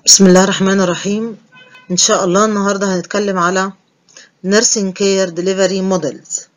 بسم الله الرحمن الرحيم إن شاء الله النهاردة هنتكلم على Nursing Care Delivery Models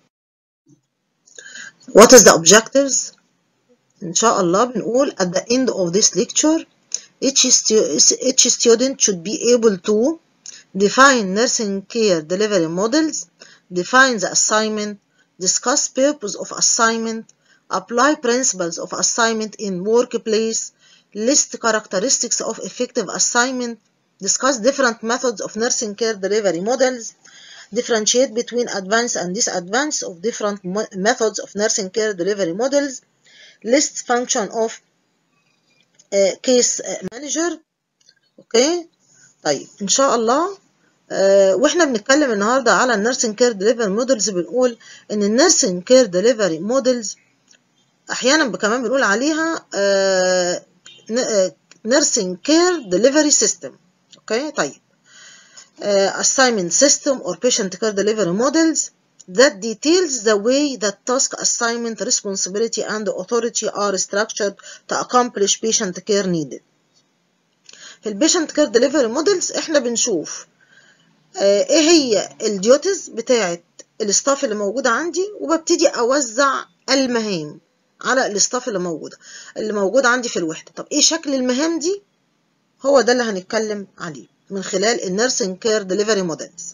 What is the objectives؟ إن شاء الله بنقول at the end of this lecture each, stu each student should be able to define nursing care delivery models, define the assignment, discuss purpose of assignment, apply principles of assignment in workplace, list characteristics of effective assignment, discuss different methods of nursing care delivery models, differentiate between advanced and disadvanced of different methods of nursing care delivery models, list function of uh, case manager اوكي طيب ان شاء الله آه واحنا بنتكلم النهارده على النيرسينج كير ديليفري مودلز بنقول ان النيرسينج كير ديليفري مودلز احيانا كمان بنقول عليها آه nursing care delivery system okay طيب uh, assignment system or patient care delivery models that details the way that task assignment responsibility and authority are structured to accomplish patient care needed في البيشنت كير ديليفري مودلز احنا بنشوف uh, ايه هي الديوتيز بتاعه الاستاف اللي موجوده عندي وببتدي اوزع المهام على الاستاف اللي موجودة اللي موجود عندي في الوحدة طب ايه شكل المهام دي هو ده اللي هنتكلم عليه من خلال النيرسينج كير ديليفري مودلز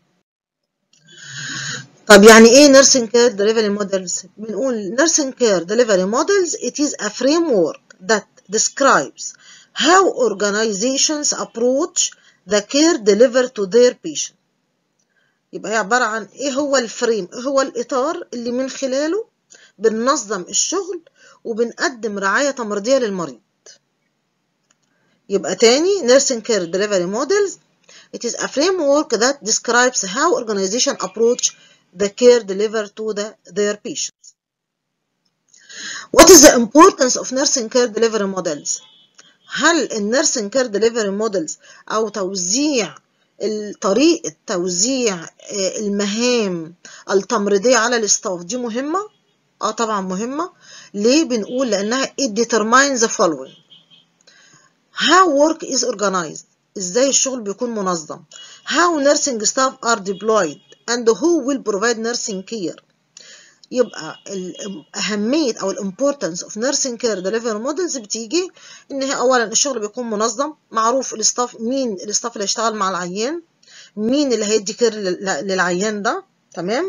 طب يعني ايه نيرسينج كير ديليفري مودلز بنقول نيرسينج كير ديليفري مودلز it is a framework that describes how organizations approach the care delivered to their patient يبقى هي عبارة عن ايه هو الفريم ايه هو الاطار اللي من خلاله بننظم الشغل وبنقدم رعاية تمريضية للمريض يبقى تاني nursing care delivery models it is a framework that describes how organization approach the care delivered to the, their patients what is the importance of nursing care delivery models هل النيرسينج كير ديليفري مودلز او توزيع طريقة توزيع المهام التمريضية على الاستاف دي مهمة اه طبعا مهمة ليه بنقول لانها it determines the following how work is organized ازاي الشغل بيكون منظم how nursing staff are deployed and who will provide nursing care يبقى أهمية أو الامبورتنس اوف nursing care delivery models بتيجي إن هي أولا الشغل بيكون منظم معروف الاستاف مين الاستاف اللي هيشتغل مع العيان مين اللي هيدي كير للعيان ده تمام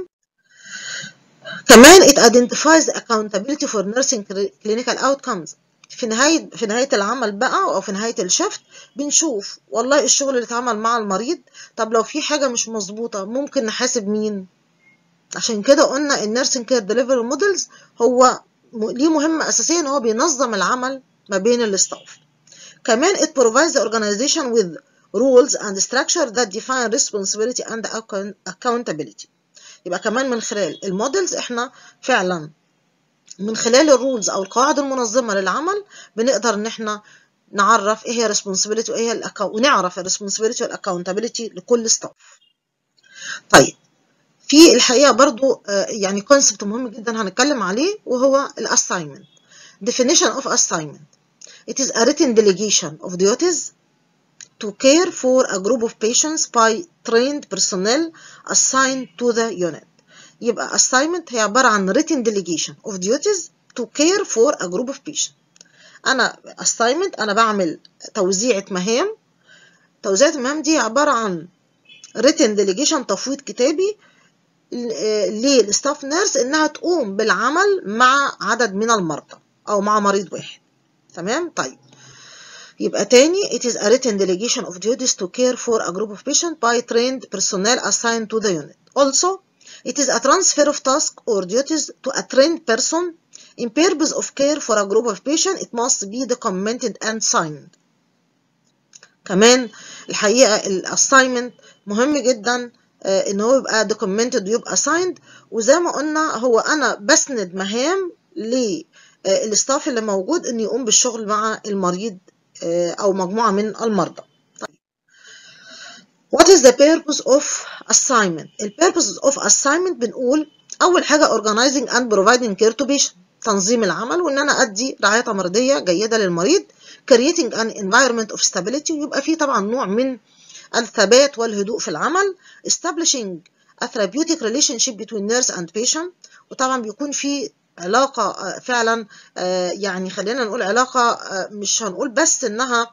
كمان it identifies the accountability for nursing clinical outcomes في نهاية في نهاية العمل بقى أو في نهاية الشفت بنشوف والله الشغل اللي اتعمل مع المريض طب لو في حاجة مش مظبوطة ممكن نحاسب مين عشان كده قلنا النيرسينج كير ديليفري مودلز هو ليه مهمة أساسية إن هو بينظم العمل ما بين الاستاف كمان it provides the organization with rules and structure that define responsibility and accountability يبقى كمان من خلال المودلز احنا فعلا من خلال الرولز او القواعد المنظمه للعمل بنقدر ان احنا نعرف ايه هي الريسبونسبيلتي وايه هي الأكاو... ونعرف الريسبونسبيلتي والاكونتابيلتي لكل ستاف طيب في الحقيقه برضو يعني كونسبت مهم جدا هنتكلم عليه وهو الاساينمنت definition of assignment it is a written delegation of duties to care for a group of patients by trained personnel assigned to the unit يبقى assignment هي عبارة عن written delegation of duties to care for a group of patients أنا assignment أنا بعمل توزيعة مهام توزيعة المهام دي عبارة عن written delegation تفويض كتابي للستاف نيرس إنها تقوم بالعمل مع عدد من المرضى أو مع مريض واحد تمام طيب يبقى تاني it is a written delegation of duties to care for a group of patients by trained personnel assigned to the unit. Also, it is a transfer of task or duties to a trained person in purpose of care for a group of patients. It must be documented and signed. كمان الحقيقة الاساينمنت مهم جدا ان هو يبقى documented ويبقى signed وزي ما قلنا هو انا بسند مهام للستاف اللي موجود انه يقوم بالشغل مع المريض أو مجموعة من المرضى. طيب. What is the purpose of assignment؟ ال purpose of assignment بنقول أول حاجة organizing and providing care to patient. تنظيم العمل وان انا ادي رعايه تمريضيه جيده للمريض creating an environment of stability ويبقى فيه طبعا نوع من الثبات والهدوء في العمل establishing a therapeutic relationship between nurse and patient وطبعا بيكون في علاقة فعلا يعني خلينا نقول علاقة مش هنقول بس انها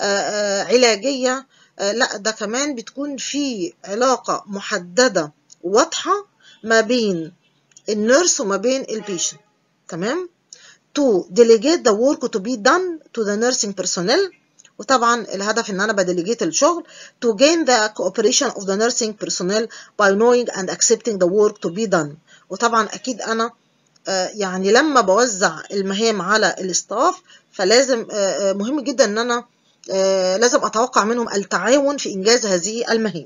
علاجية لا ده كمان بتكون في علاقة محددة واضحة ما بين النيرس وما بين البيشنت تمام to delegate the work to be done to the nursing personnel وطبعا الهدف ان انا بديليجيت الشغل to gain the cooperation of the nursing personnel by knowing and accepting the work to be done وطبعا اكيد انا يعني لما بوزع المهام على الاستاف فلازم مهم جدا ان انا لازم اتوقع منهم التعاون في انجاز هذه المهام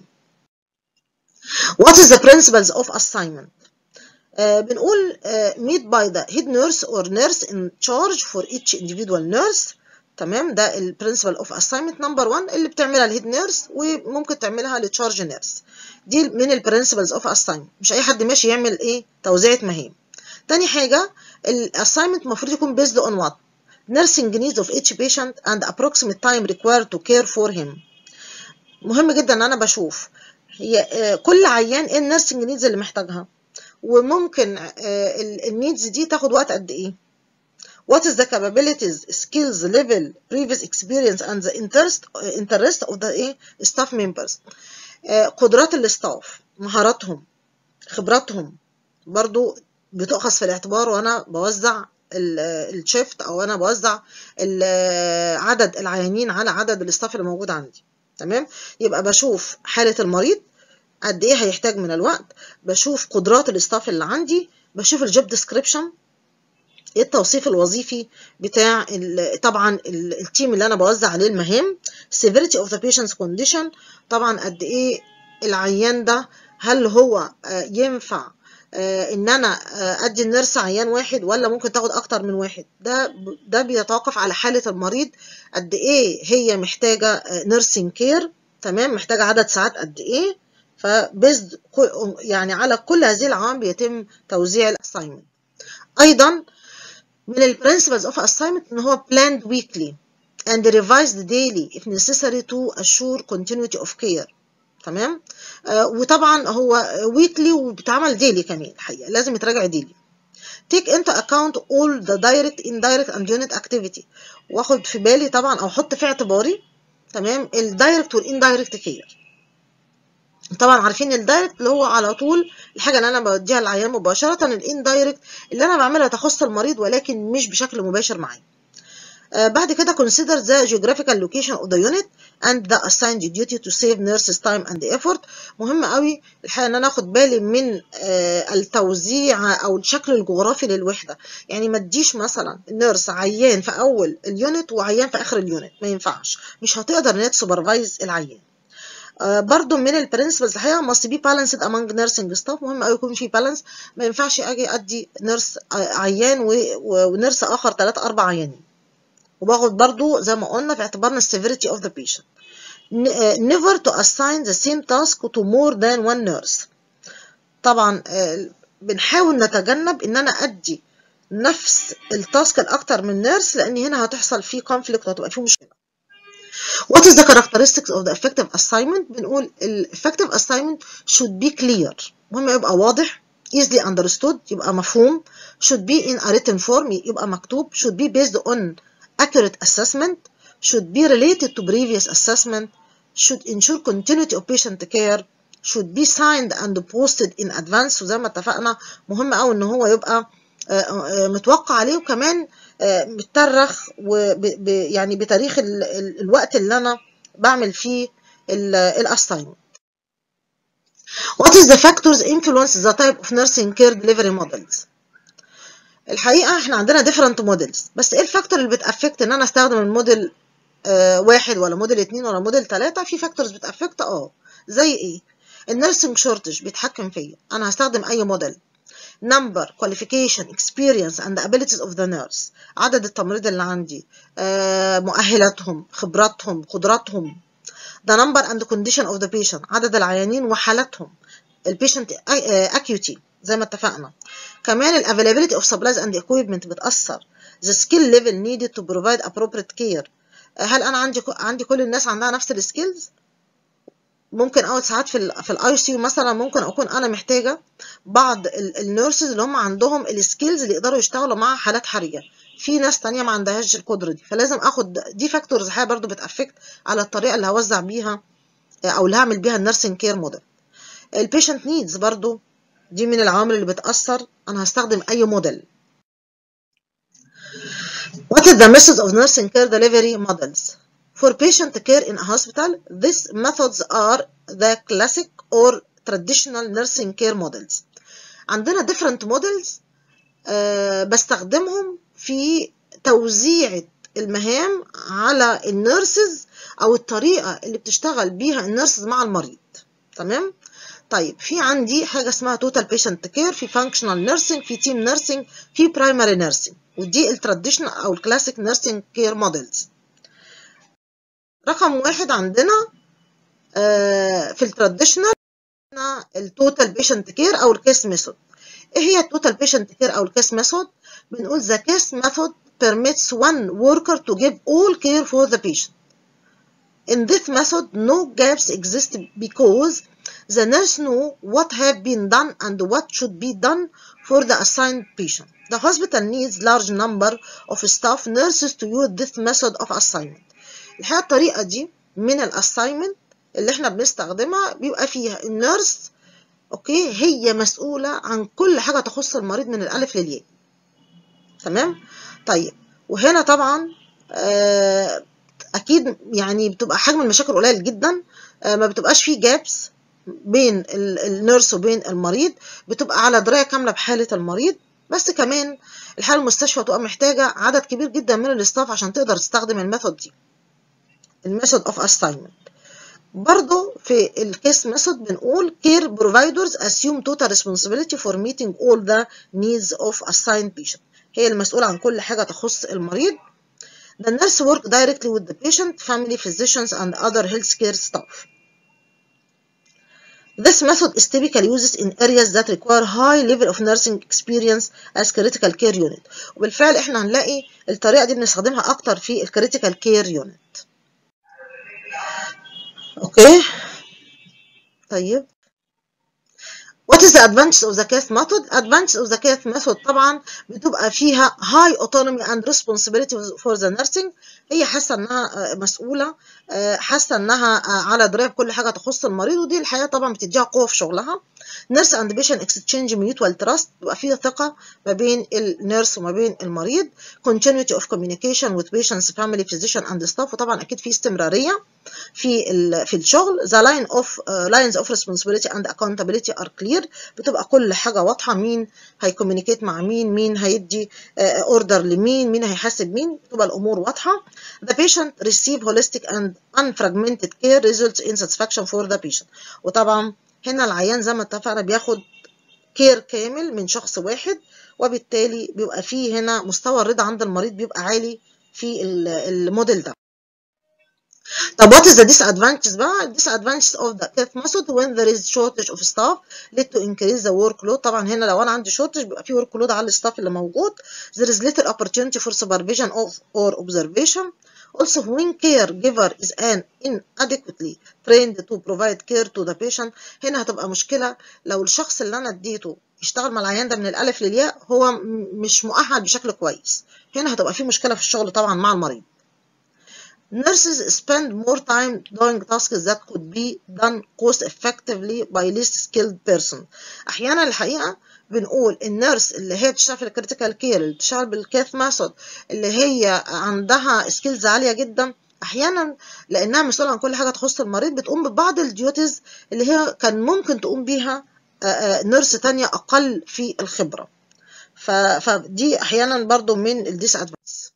What is the principles of assignment بنقول made by the head nurse or nurse in charge for each individual nurse تمام ده البرنسبل اوف اساينمنت نمبر 1 اللي بتعملها الهيد نيرس وممكن تعملها للتشارج نيرس دي من البرنسبلز اوف اساينمنت مش اي حد ماشي يعمل ايه توزيعه مهام تاني حاجه الاساينمنت المفروض يكون based on what nursing needs of each patient and approximate time required to care for him مهم جدا ان انا بشوف هي كل عيان ايه النيرسنج نيدز اللي محتاجها وممكن النيدز دي تاخد وقت قد ايه What is the capabilities, skills, level, previous experience and the interest, interest of the staff members قدرات الاستاف مهاراتهم خبراتهم برضو بتؤخذ في الاعتبار وانا بوزع الشيفت او انا بوزع عدد العيانين على عدد الاستاف اللي موجود عندي تمام يبقى بشوف حالة المريض قد ايه هيحتاج من الوقت بشوف قدرات الاستاف اللي عندي بشوف الجوب ديسكريبشن ايه التوصيف الوظيفي بتاع طبعا التيم اللي انا بوزع عليه المهام severity of the patient's condition طبعا قد ايه العيان ده هل هو ينفع ان انا ادي النيرس عيان واحد ولا ممكن تاخد اكتر من واحد ده ده بيتوقف على حاله المريض قد ايه هي محتاجه نيرسينج كير تمام محتاجه عدد ساعات قد ايه فبزد يعني على كل هذه العوامل بيتم توزيع الاساينمنت ايضا من البرنسبلز اوف assignment ان هو planned weekly and revised daily if necessary to assure continuity of care تمام آه وطبعا هو weekly وبيتعمل daily كمان الحقيقه لازم يتراجع daily take into account all the direct indirect and unit activity واخد في بالي طبعا او احط في اعتباري تمام الدايركت والاندايركت كير طبعا عارفين الدايركت اللي هو على طول الحاجه اللي انا بديها للعيان مباشره الاندايركت اللي انا بعملها تخص المريض ولكن مش بشكل مباشر معاه آه بعد كده consider the geographical location of the unit and the assigned duty to save nurses time and effort مهم قوي الحقيقه ان انا اخد بالي من آه التوزيع او الشكل الجغرافي للوحده يعني ما اديش مثلا نيرس عيان في اول اليونت وعيان في اخر اليونت ما ينفعش مش هتقدر ان هي تسوبرفايز العيان آه برضو من البرنسبلز الحقيقه must be balanced among nursing staff مهم قوي يكون في بالانس ما ينفعش اجي ادي نيرس عيان ونيرس اخر 3 4 عيانين وباخد برضو زي ما قلنا في اعتبارنا السيفيريتي اوف ذا patient never to assign the same task to more than one nurse طبعا بنحاول نتجنب ان انا ادي نفس التاسك الاكتر من نيرس لان هنا هتحصل فيه conflict وهتبقى فيه مشكله What is the characteristics of the effective assignment بنقول ال effective assignment should be clear مهم يبقى واضح easily understood يبقى مفهوم should be in a written form يبقى مكتوب should be based on accurate assessment should be related to previous assessment should ensure continuity of patient care should be signed and posted in advance وزي ما اتفقنا مهم قوي ان هو يبقى متوقع عليه وكمان مترخ وب يعني بتاريخ ال ال الوقت اللي انا بعمل فيه الاساينمنت What is the factors influence the type of nursing care delivery models الحقيقه احنا عندنا different models بس ايه الفاكتور اللي بتافكت ان انا استخدم الموديل آه واحد ولا موديل اتنين ولا موديل تلاتة في فاكتورز بتافكت اه زي ايه النيرسينج شورتج بيتحكم فيا انا هستخدم اي موديل number qualification experience and abilities of the nurse عدد التمريض اللي عندي آه مؤهلاتهم خبراتهم قدراتهم the number and condition of the patient عدد العيانين وحالاتهم البيشنت acuity زي ما اتفقنا كمان ال availability of supplies and equipment بتأثر the skill level needed to provide appropriate care هل انا عندي عندي كل الناس عندها نفس السكيلز ممكن اوقات ساعات في ال في الاي سي مثلا ممكن اكون انا محتاجه بعض النيرسز اللي هم عندهم السكيلز اللي يقدروا يشتغلوا مع حالات حرجه في ناس تانية ما عندهاش القدره دي فلازم اخد دي فاكتورز حاجه برضو بتافكت على الطريقه اللي هوزع بيها او اللي هعمل بيها النيرسينج كير موديل البيشنت نيدز برضو دي من العوامل اللي بتاثر انا هستخدم اي موديل What is the method of nursing care delivery models? For patient care in a hospital, these methods are the classic or traditional nursing care models. عندنا different models uh, بستخدمهم في توزيع المهام على النيرسز أو الطريقة اللي بتشتغل بيها النيرسز مع المريض تمام؟ طيب في عندي حاجة اسمها total patient care في functional nursing في team nursing في primary nursing ودي التراديشنال أو الكلاسيك nursing care models رقم واحد عندنا آه في التراديشنال التوتال بيشنت كير او الكيس ميثود ايه هي التوتال بيشنت كير او الكيس ميثود بنقول the case method permits one worker to give all care for the patient in this method no gaps exist because the nurse know what have been done and what should be done for the assigned patient the hospital needs large number of staff nurses to use this method of assignment الحقيقة الطريقة دي من الاساينمنت اللي احنا بنستخدمها بيبقى فيها النيرس اوكي هي مسؤولة عن كل حاجة تخص المريض من الألف للياء تمام طيب وهنا طبعا آه أكيد يعني بتبقى حجم المشاكل قليل جدا آه ما بتبقاش فيه جابس بين النيرس وبين المريض بتبقى على دراية كاملة بحالة المريض بس كمان الحالة المستشفى تبقى محتاجة عدد كبير جدا من الاستاف عشان تقدر تستخدم الميثود دي الميثود اوف assignment برضو في الكيس ميثود بنقول care providers assume total responsibility for meeting all the needs of assigned patient هي المسؤولة عن كل حاجة تخص المريض The nurse work directly with the patient, family, physicians, and other healthcare staff. This method is typically used in areas that require high level of nursing experience as critical care unit. وبالفعل احنا هنلاقي الطريقة دي بنستخدمها أكتر في الكريتيكال كير يونت. اوكي طيب What is the advantage of the case method? Advantage of the case method طبعا بتبقى فيها high autonomy and responsibility for the nursing هي حاسة انها مسؤولة حاسة انها على دراية بكل حاجة تخص المريض ودي الحقيقة طبعا بتديها قوة في شغلها nurse and patient exchange mutual trust بيبقى فيها ثقة ما بين النيرس وما بين المريض continuity of communication with patients family physician and staff وطبعا اكيد في استمرارية في في الشغل the line of uh, lines of responsibility and accountability are clear بتبقى كل حاجة واضحة مين هيكومينيكيت مع مين مين هيدي اوردر uh, لمين مين هيحاسب مين بتبقى الامور واضحة the patient receive holistic and unfragmented care results in satisfaction for the patient وطبعا هنا العيان زي ما اتفقنا بياخد كير كامل من شخص واحد وبالتالي بيبقى فيه هنا مستوى الرضا عند المريض بيبقى عالي في الموديل ده طب what is the disadvantages بقى disadvantages of the cath method when there is shortage of staff lead to increase the workload طبعا هنا لو انا عندي shortage بيبقى في workload على الستاف اللي موجود there is little opportunity for supervision of or observation also when caregiver is an inadequately trained to provide care to the patient هنا هتبقى مشكلة لو الشخص اللي انا اديته يشتغل مع العيان ده من الالف للياء هو مش مؤهل بشكل كويس هنا هتبقى في مشكلة في الشغل طبعا مع المريض Nurses spend more time doing tasks that could be done cost effectively by less skilled person. أحيانا الحقيقة بنقول النيرس اللي هي بتشتغل في الكريتيكال كير اللي بتشتغل بالكاث ماثود اللي هي عندها سكيلز عالية جدا أحيانا لأنها مسؤولة عن كل حاجة تخص المريض بتقوم ببعض الديوتيز اللي هي كان ممكن تقوم بيها نيرس تانية أقل في الخبرة. فدي أحيانا برضو من الديس ادفانس.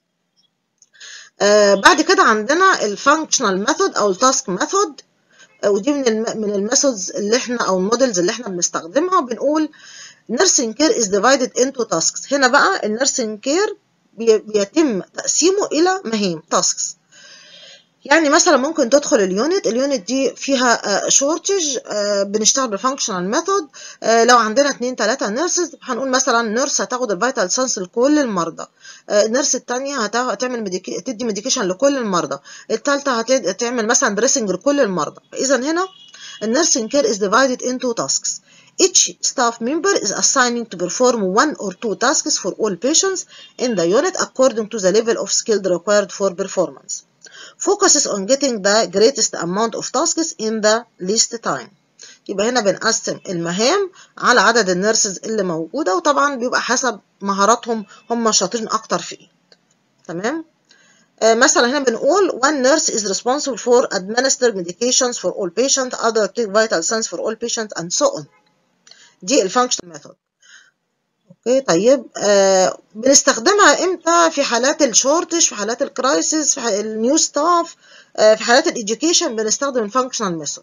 آه بعد كده عندنا الفانكشنال ميثود او التاسك ميثود آه ودي من الم من الميثودز اللي احنا او المودلز اللي احنا بنستخدمها وبنقول nursing care is divided into tasks هنا بقى النيرسينج كير بيتم تقسيمه الى مهام tasks يعني مثلا ممكن تدخل اليونت اليونت دي فيها شورتج بنشتغل بالفانكشنال ميثود لو عندنا اتنين تلاتة نيرسز هنقول مثلا نيرس هتاخد الفيتال سانس لكل المرضى النيرس التانية هتعمل مديكي... تدي ميديكيشن لكل المرضى التالتة هتعمل مثلا دريسنج لكل المرضى اذا هنا النيرسينج كير is divided into tasks Each staff member is assigning to perform one or two tasks for all patients in the unit according to the level of skill required for performance. Focuses on getting the greatest amount of tasks in the least time. يبقى هنا بنقسم المهام على عدد النيرسز اللي موجودة وطبعا بيبقى حسب مهاراتهم هم شاطرين أكتر في إيه. تمام؟ آه مثلا هنا بنقول one nurse is responsible for administer medications for all patients, other take vital signs for all patients and so on. دي الفانكشن ميثود اوكي طيب آه بنستخدمها امتى في حالات الشورتج في حالات الكرايسيس في النيو ستاف آه في حالات الاديوكيشن بنستخدم الفانكشنال ميثود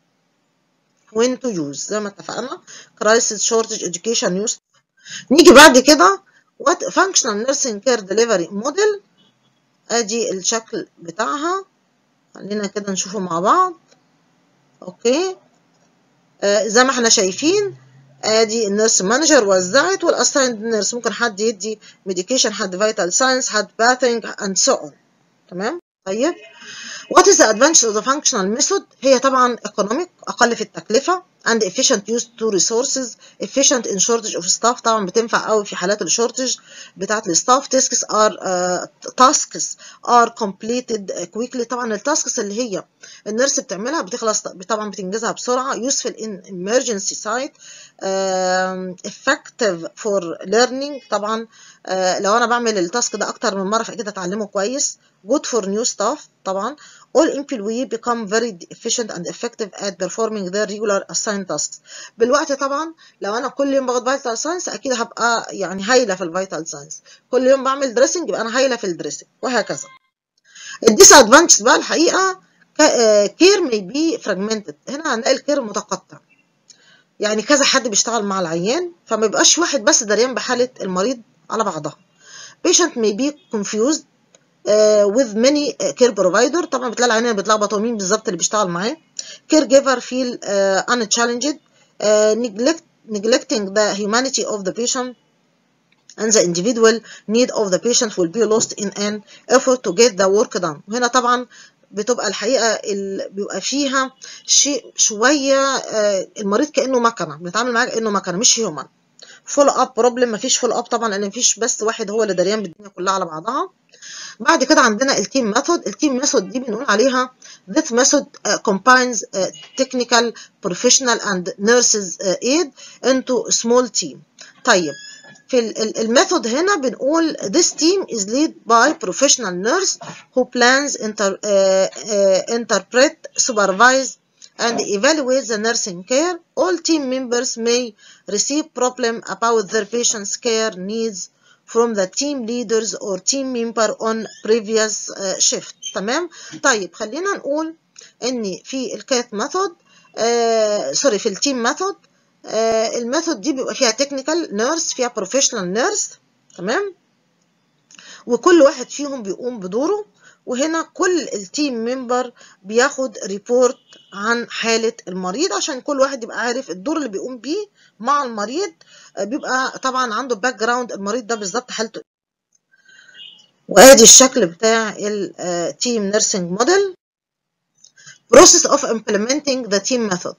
when to use زي ما اتفقنا crisis shortage education new نيجي بعد كده what functional nursing care delivery model ادي الشكل بتاعها خلينا كده نشوفه مع بعض اوكي آه زي ما احنا شايفين ادي النيرس مانجر وزعت والاسايند نيرس ممكن حد يدي ميديكيشن حد فيتال ساينس حد باثينج اند سو اون تمام طيب what is the advantage of the functional method هي طبعا economic اقل في التكلفه and efficient use to resources efficient in shortage of staff طبعا بتنفع قوي في حالات الشورتج بتاعت الستاف tasks are uh, tasks are completed quickly طبعا التاسكس اللي هي النيرس بتعملها بتخلص طبعا بتنجزها بسرعه useful in emergency site uh, effective for learning طبعا uh, لو انا بعمل التاسك ده اكتر من مره فاكيد اتعلمه كويس good for new staff طبعا all employees become very efficient and effective at performing their regular assigned tasks بالوقت طبعا لو انا كل يوم باخد فيتال ساينس اكيد هبقى يعني هايله في الفيتال ساينس كل يوم بعمل دريسنج يبقى انا هايله في الدريسنج وهكذا الديس ادفانتج بقى الحقيقه كير may be fragmented هنا هنلاقي الكير متقطع يعني كذا حد بيشتغل مع العيان فما يبقاش واحد بس دريان بحاله المريض على بعضها patient may be confused Uh, with many uh, care provider طبعا بتلاقي العيانين بيتلخبطوا مين بالظبط اللي بيشتغل معاه care giver feel uh, unchallenged neglect neglecting the humanity of the patient and the individual need of the patient will be lost in an effort to get the work done وهنا طبعا بتبقى الحقيقه ال... بيبقى فيها شيء شويه المريض كانه مكنه بنتعامل معاه كانه مكنه مش هيومن فول اب بروبلم مفيش فول اب طبعا لان مفيش بس واحد هو اللي دريان بالدنيا كلها على بعضها بعد كده عندنا التيم ميثود التيم ميثود دي بنقول عليها this method uh, combines uh, technical professional and nurses uh, aid into small team طيب في الميثود هنا بنقول this team is led by professional nurse who plans inter, interpret supervise and evaluate the nursing care all team members may receive problem about their patient's care needs from the team leaders or team member on previous uh, shift تمام طيب خلينا نقول ان في الكات ميثود سوري في التيم ميثود الميثود دي بيبقى فيها تكنيكال نيرس فيها بروفيشنال نيرس تمام وكل واحد فيهم بيقوم بدوره وهنا كل التيم ممبر بياخد ريبورت عن حالة المريض عشان كل واحد يبقى عارف الدور اللي بيقوم بيه مع المريض بيبقى طبعا عنده باك جراوند المريض ده بالظبط حالته وادي الشكل بتاع التيم نيرسينج موديل process of implementing the team method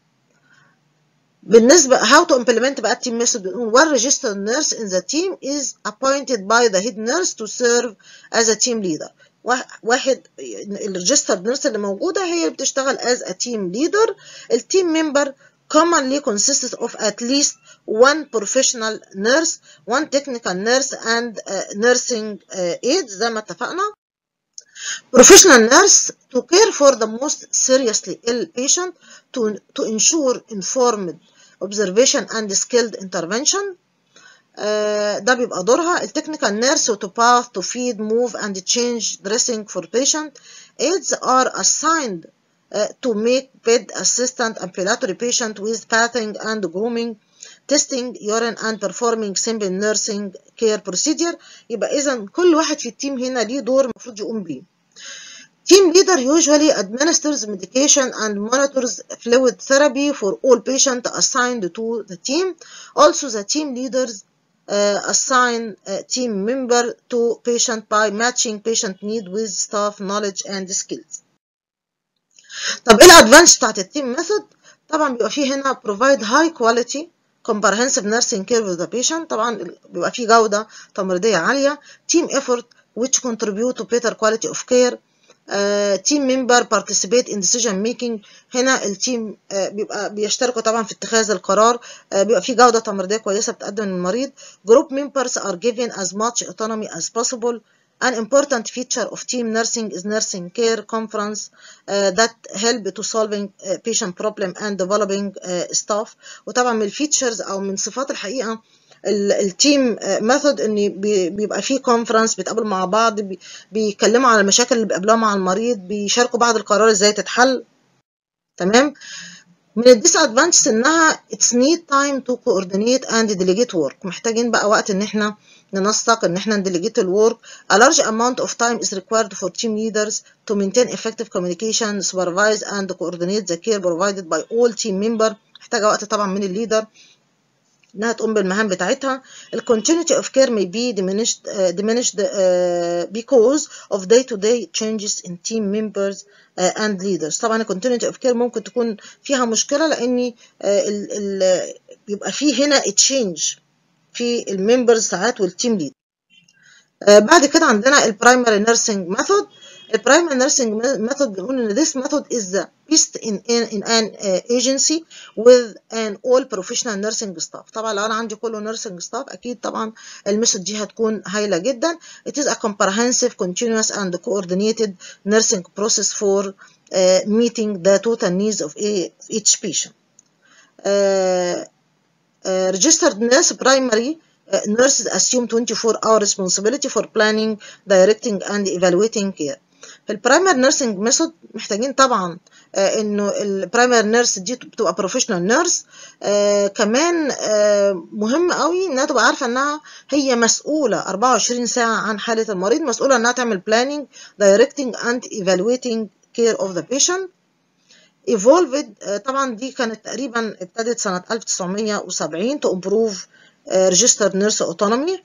بالنسبة how to implement بقى التيم ميثود بنقول one registered nurse in the team is appointed by the head nurse to serve as a team leader واحد الريجسترد نيرس اللي موجودة هي اللي بتشتغل as a team leader التيم ممبر commonly consists of at least one professional nurse one technical nurse and uh, nursing uh, aid زي ما اتفقنا professional nurse to care for the most seriously ill patient to, to ensure informed observation and skilled intervention uh, ده بيبقى دورها التكنيكال نيرس to bath to feed move and change dressing for patient aids are assigned uh, to make bed assistant ambulatory patient with bathing and grooming testing urine and performing simple nursing care procedure يبقى اذا كل واحد في التيم هنا ليه دور المفروض يقوم بيه Team leader usually administers medication and monitors fluid therapy for all patients assigned to the team. Also, the team leaders uh, assign a team member to patient by matching patient need with staff knowledge and skills. طب ايه الادفانس بتاعت التيم ميثود؟ طبعا بيبقى فيه هنا provide high quality comprehensive nursing care with the patient طبعا بيبقى فيه جودة تمريضية عالية team effort which contribute to better quality of care تيم ممبر participate in decision making هنا التيم uh, بيبقى بيشتركوا طبعا في اتخاذ القرار uh, بيبقى في جودة تمريضية كويسة بتقدم للمريض group members are given as much autonomy as possible An important feature of team nursing is nursing care conference uh, that help to solving uh, patient problem and developing uh, staff وطبعا من الفيتشرز او من صفات الحقيقه التيم ميثود ان بيبقى فيه كونفرنس بيتقابلوا مع بعض بيتكلموا على المشاكل اللي بيقابلوها مع المريض بيشاركوا بعض القرار ازاي تتحل تمام من الديس ادفانتجز انها اتس نيد تايم تو كوردينيت اند ديليجيت ورك محتاجين بقى وقت ان احنا ننسق ان احنا نديليجيت الورك a large amount of time is required for team leaders to maintain effective communication supervise and coordinate the care provided by all team member محتاجه وقت طبعا من الليدر انها تقوم بالمهام بتاعتها ال continuity of care may be diminished uh, diminished uh, because of day to day changes in team members uh, and leaders طبعا ال continuity of care ممكن تكون فيها مشكله لان uh, ال ال بيبقى فيه هنا change في الممبرز ساعات والتيم ليد uh, بعد كده عندنا البرايمري نيرسينج ميثود البرايمري نيرسينج ميثود بنقول ان this method is the best in, in, in an uh, agency with an all professional nursing staff طبعا لو انا عندي كله nursing staff اكيد طبعا الميثود دي هتكون هايله جدا it is a comprehensive continuous and coordinated nursing process for uh, meeting the total needs of each patient uh, uh, registered nurse primary uh, nurses assume 24 hour responsibility for planning directing and evaluating care في البرايمري نيرسينج ميثود محتاجين طبعا آه انه البرايمري نيرس دي بتبقى بروفيشنال نيرس آه كمان آه مهم قوي انها تبقى عارفه انها هي مسؤوله 24 ساعه عن حاله المريض مسؤوله انها تعمل planning directing and evaluating care of the patient evolved طبعا دي كانت تقريبا ابتدت سنه 1970 to improve registered nurse autonomy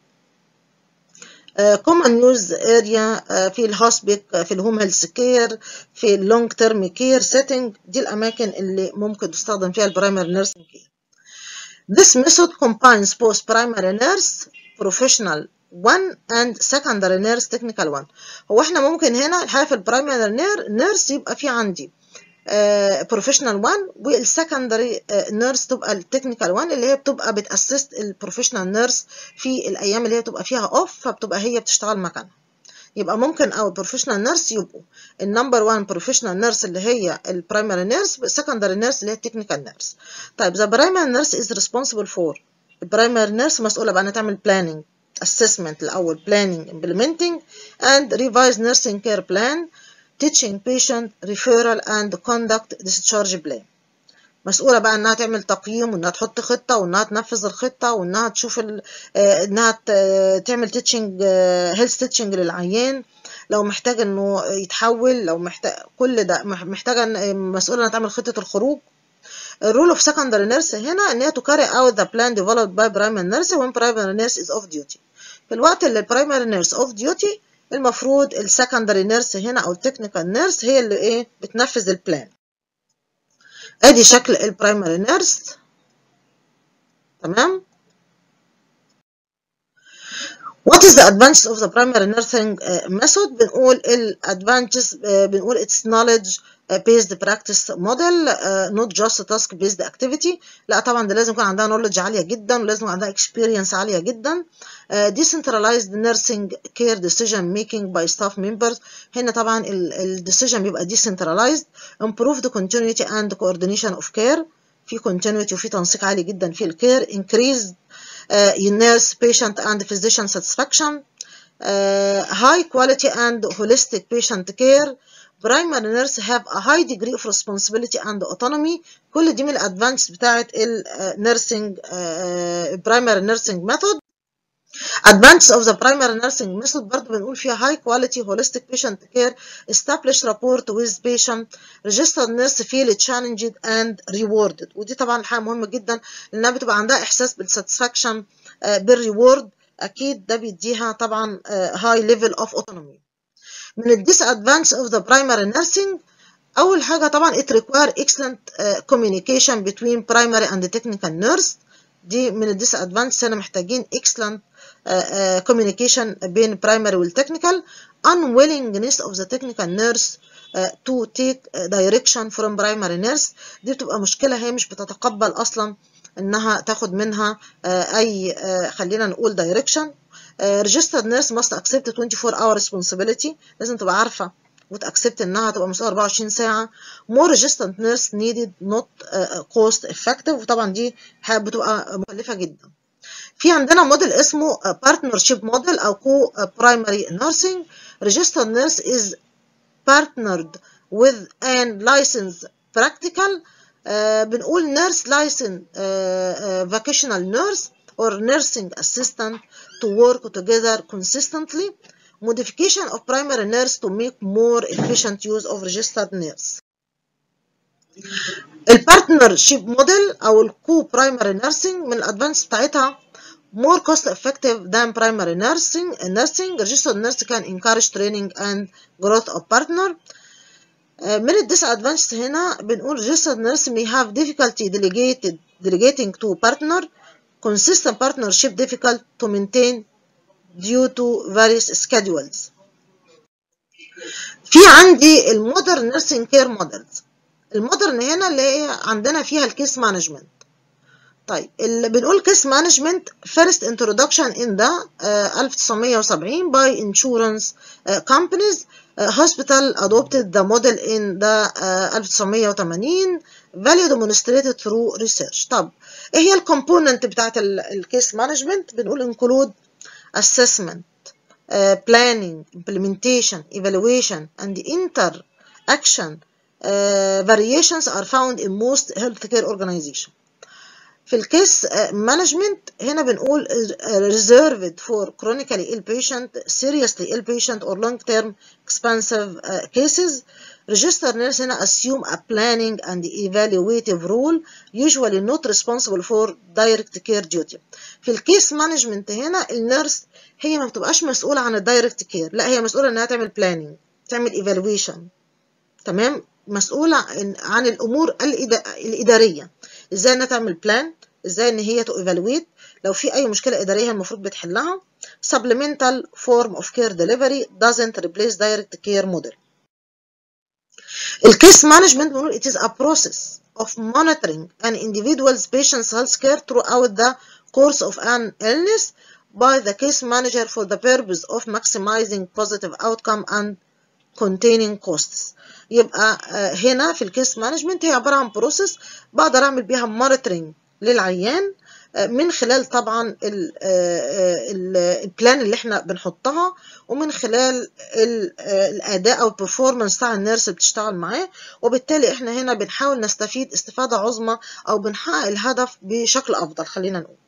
كومن يوز اريا في الهوسبيك في الهوم هيلث كير في اللونج تيرم كير سيتنج دي الاماكن اللي ممكن تستخدم فيها البرايمري نيرسينج كير This method combines both primary nurse professional one and secondary nurse technical one هو احنا ممكن هنا الحقيقه في البرايمري نيرس يبقى في عندي بروفيشنال 1 والسكندري نيرس تبقى التكنيكال 1 اللي هي بتبقى بتاسست البروفيشنال نيرس في الايام اللي هي بتبقى فيها اوف فبتبقى هي بتشتغل مكانها يبقى ممكن او البروفيشنال نيرس يبقوا النمبر 1 بروفيشنال نيرس اللي هي البرايمري نيرس السكندري نيرس اللي هي التكنيكال نيرس طيب ذا برايمري نيرس از ريسبونسبل فور البرايمري نيرس مسؤوله بقى انها تعمل بلاننج assessment الاول planning implementing and revise nursing care plan teaching patient referral and conduct discharge plan مسؤولة بقى انها تعمل تقييم وانها تحط خطة وانها تنفذ الخطة وانها تشوف ال... انها تعمل تيتشنج هيلث تيتشنج للعيان لو محتاج انه يتحول لو محتاج كل ده محتاجة مسؤولة انها تعمل خطة الخروج الرول اوف secondary nurse هنا ان هي to carry out the plan developed by primary nurse when primary nurse is off duty في الوقت اللي البرايمري نيرس اوف ديوتي المفروض السكندري نيرس هنا او التكنيكال نيرس هي اللي ايه بتنفذ البلان ادي شكل البرايمري نيرس تمام What is the advantage of the primary nursing uh, method بنقول ال advantages uh, بنقول its knowledge based practice model uh, not just task based activity لا طبعا ده لازم يكون عندها knowledge عالية جدا ولازم يكون عندها experience عالية جدا uh, decentralized nursing care decision making by staff members هنا طبعا ال decision بيبقى decentralized improved continuity and coordination of care في continuity وفي تنسيق عالي جدا في الكير increased uh, nurse patient and physician satisfaction uh, high quality and holistic patient care primary nurse have a high degree of responsibility and autonomy كل دي من الادفانس بتاعه النيرسينج primary nursing method advantage of the primary nursing method برضه بنقول فيها high quality holistic patient care establish rapport with patient registered nurse feel challenged and rewarded ودي طبعا حاجه مهمه جدا لانها بتبقى عندها احساس بالساتسفاكشن بالريورد اكيد ده بيديها طبعا high level of autonomy من ال disadvantage of the primary nursing اول حاجه طبعا it require excellent uh, communication between primary and technical nurse دي من ال disadvantage انا محتاجين excellent uh, uh, communication بين primary والتكنيكال unwillingness of the technical nurse uh, to take direction from primary nurse دي بتبقى مشكله هي مش بتتقبل اصلا انها تاخد منها uh, اي uh, خلينا نقول direction uh, registered nurse must accept 24 hour responsibility لازم تبقى عارفه وتأكسبت انها تبقى مسؤولة 24 ساعة more registered nurse needed not uh, cost effective وطبعا دي حاجة بتبقى مكلفة جدا في عندنا موديل اسمه partnership model او co primary nursing registered nurse is partnered with an licensed practical uh, بنقول nurse license uh, uh, vocational nurse or nursing assistant to work together consistently modification of primary nurse to make more efficient use of registered nurse. البارتنرشيب موديل او الكو برايمري نيرسينج من الادفانس بتاعتها more cost effective than primary nursing nursing registered nurse can encourage training and growth of partner من الديسادفانتج هنا بنقول registered nurse may have difficulty delegated delegating to partner consistent partnership difficult to maintain due to various schedules. في عندي المودرن نيرسينج كير موديلز المودرن هنا اللي هي عندنا فيها الكيس مانجمنت طيب اللي بنقول كيس مانجمنت first introduction in the uh, 1970 by insurance uh, companies uh, hospital adopted the model in the uh, 1980 value demonstrated through research طب ايه هي الكومبوننت بتاعت الكيس مانجمنت بنقول include assessment, uh, planning, implementation, evaluation, and interaction uh, variations are found in most healthcare organizations. في الكيس مانجمنت هنا بنقول reserved for chronically ill patient, seriously ill patient or long term expensive uh, cases. Registered nurse هنا assume a planning and evaluative role usually not responsible for direct care duty. في الكيس مانجمنت هنا النيرس هي ما بتبقاش مسؤولة عن الدايركت كير لا هي مسؤولة انها تعمل بلاننج تعمل ايفالويشن تمام مسؤولة عن الامور الادارية ازاي انها تعمل بلان ازاي ان هي تو ايفالويت لو في اي مشكلة ادارية المفروض بتحلها supplemental form of care delivery doesn't replace direct care model الكيس مانجمنت بنقول it is a process of monitoring an individual's patient's health care throughout the course of an illness by the case manager for the purpose of maximizing positive outcome and containing costs يبقى هنا في الكيس مانجمنت هي عبارة عن بروسيس بقدر أعمل بيها مونيتورنج للعيان من خلال طبعا البلان اللي احنا بنحطها ومن خلال الاداء او البرفورمانس بتاع النيرس اللي بتشتغل معاه وبالتالي احنا هنا بنحاول نستفيد استفاده عظمى او بنحقق الهدف بشكل افضل خلينا نقول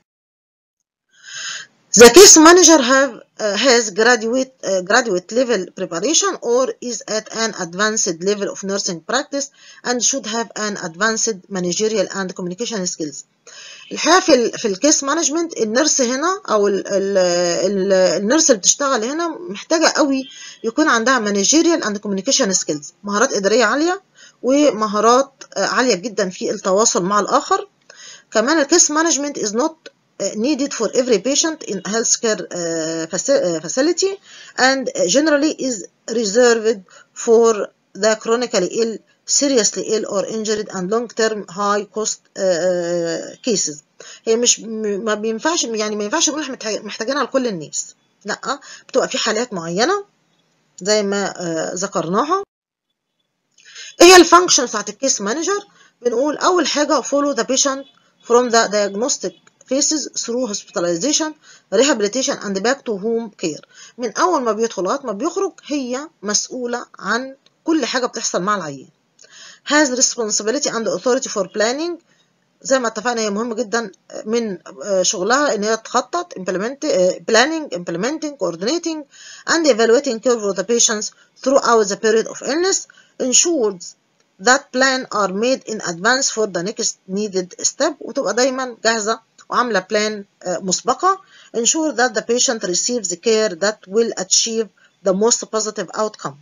The case manager have uh, has graduate uh, graduate level preparation or is at an advanced level of nursing practice and should have an advanced managerial and communication skills. الحقيقه في ال في الكيس مانجمنت النيرس هنا او ال ال ال النيرس اللي بتشتغل هنا محتاجه قوي يكون عندها مانجيريال اند كوميونيكيشن سكيلز مهارات اداريه عاليه ومهارات عاليه جدا في التواصل مع الاخر كمان الكيس مانجمنت is not needed for every patient in healthcare facility and generally is reserved for the chronically ill seriously ill or injured and long term high cost uh, cases هي مش ما بينفعش يعني ما ينفعش نقول احنا محتاجينها لكل الناس لا بتبقى في حالات معينه زي ما uh, ذكرناها ايه هي الفانكشن بتاعت الكيس مانجر بنقول اول حاجه follow the patient from the diagnostic phases through hospitalization rehabilitation and back to home care من اول ما بيدخل لغايه ما بيخرج هي مسؤوله عن كل حاجه بتحصل مع العيان has responsibility and authority for planning زي ما اتفقنا هي مهم جدا من شغلها ان هي تخطط implement planning implementing coordinating and evaluating care for the patients throughout the period of illness ensures that plan are made in advance for the next needed step وتبقى دايما جاهزة وعاملة بلان مسبقة ensure that the patient receives the care that will achieve the most positive outcome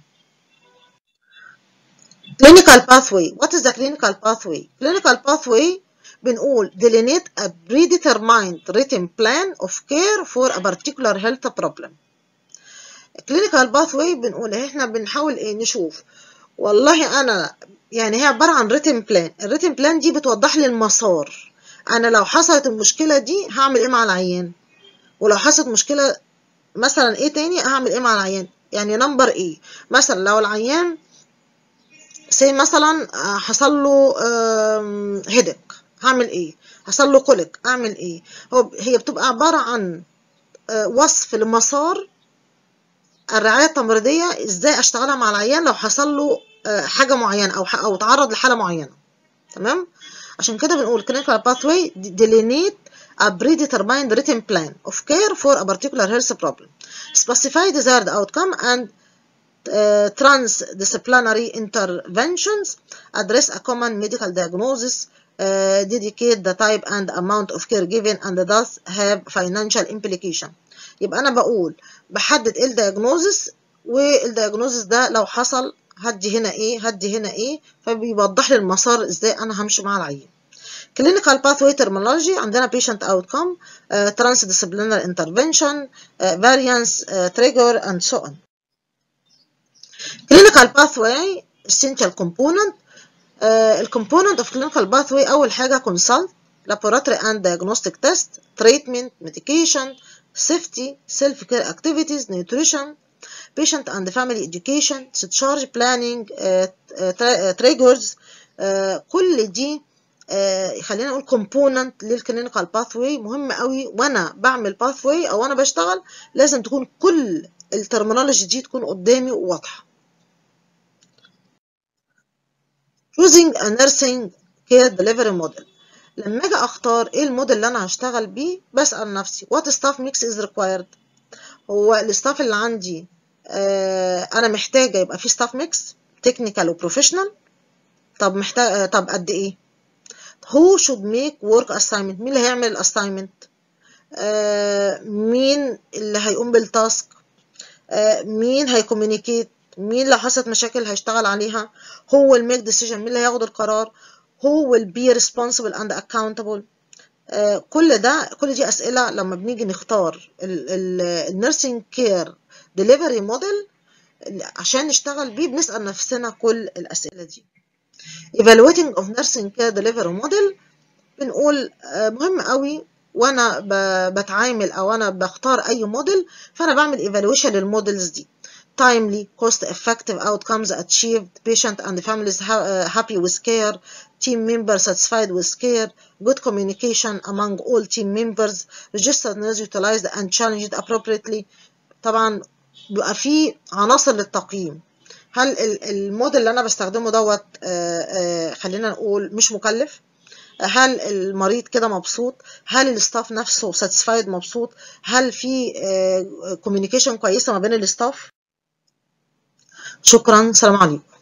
clinical pathway what is the clinical pathway clinical pathway بنقول delineate a predetermined written plan of care for a particular health problem clinical pathway بنقول احنا بنحاول ايه نشوف والله انا يعني هي عباره عن written plan الريتن بلان دي بتوضح لي المسار انا لو حصلت المشكله دي هعمل ايه مع العيان ولو حصلت مشكله مثلا ايه تاني هعمل ايه مع العيان يعني نمبر ايه مثلا لو العيان سي مثلا حصل له هيدك هعمل ايه حصل له كوليك اعمل ايه هو هي بتبقى عباره عن وصف لمسار الرعايه التمريضيه ازاي اشتغلها مع العيان لو حصل له حاجه معينه او او تعرض لحاله معينه تمام عشان كده بنقول clinical pathway delineate a predetermined written plan of care for a particular health problem specify desired outcome and uh, transdisciplinary interventions address a common medical diagnosis uh, dedicate the type and amount of care given and thus have financial implication يبقى انا بقول بحدد ايه الدياجنوزس والدياجنوزس ده لو حصل هدي هنا ايه هدي هنا ايه فبيوضح لي المسار ازاي انا همشي مع العيان clinical pathway terminology عندنا patient outcome uh, transdisciplinary intervention uh, variance uh, trigger and so on clinical pathway essential component uh, الcomponent of clinical pathway أول حاجة consult laboratory and diagnostic test treatment medication safety self-care activities nutrition patient and family education discharge planning uh, uh, triggers uh, كل دي uh, خلينا نقول component للكلينيكال باثوي مهم قوي وانا بعمل باثوي او انا بشتغل لازم تكون كل الترمينولوجي دي تكون قدامي وواضحه choosing a nursing care delivery model لما اجي اختار ايه الموديل اللي انا هشتغل بيه بسال نفسي what staff mix is required هو الستاف اللي عندي آه انا محتاجه يبقى في ستاف ميكس تكنيكال وبروفيشنال طب محتاج طب قد ايه who should make work assignment مين اللي هيعمل الاساينمنت آه مين اللي هيقوم بالتاسك آه مين هيكوميونيكيت مين لو حصلت مشاكل هيشتغل عليها هو الميك ديسيجن مين اللي هياخد القرار هو will be responsible and accountable آه كل ده كل دي اسئله لما بنيجي نختار النيرسينج كير ديليفري موديل عشان نشتغل بيه بنسال نفسنا كل الاسئله دي evaluating of nursing care delivery model بنقول آه مهم قوي وانا بتعامل او انا بختار اي موديل فانا بعمل evaluation للموديلز دي timely cost effective outcomes achieved patient and families happy with care team members satisfied with care good communication among all team members registered nurse utilized and challenged appropriately طبعا بيبقى في عناصر للتقييم هل الموديل اللي انا بستخدمه دوت خلينا نقول مش مكلف هل المريض كده مبسوط هل الستاف نفسه ساتسفايد مبسوط هل في كوميونيكيشن كويسه ما بين الستاف شكرا سلام عليكم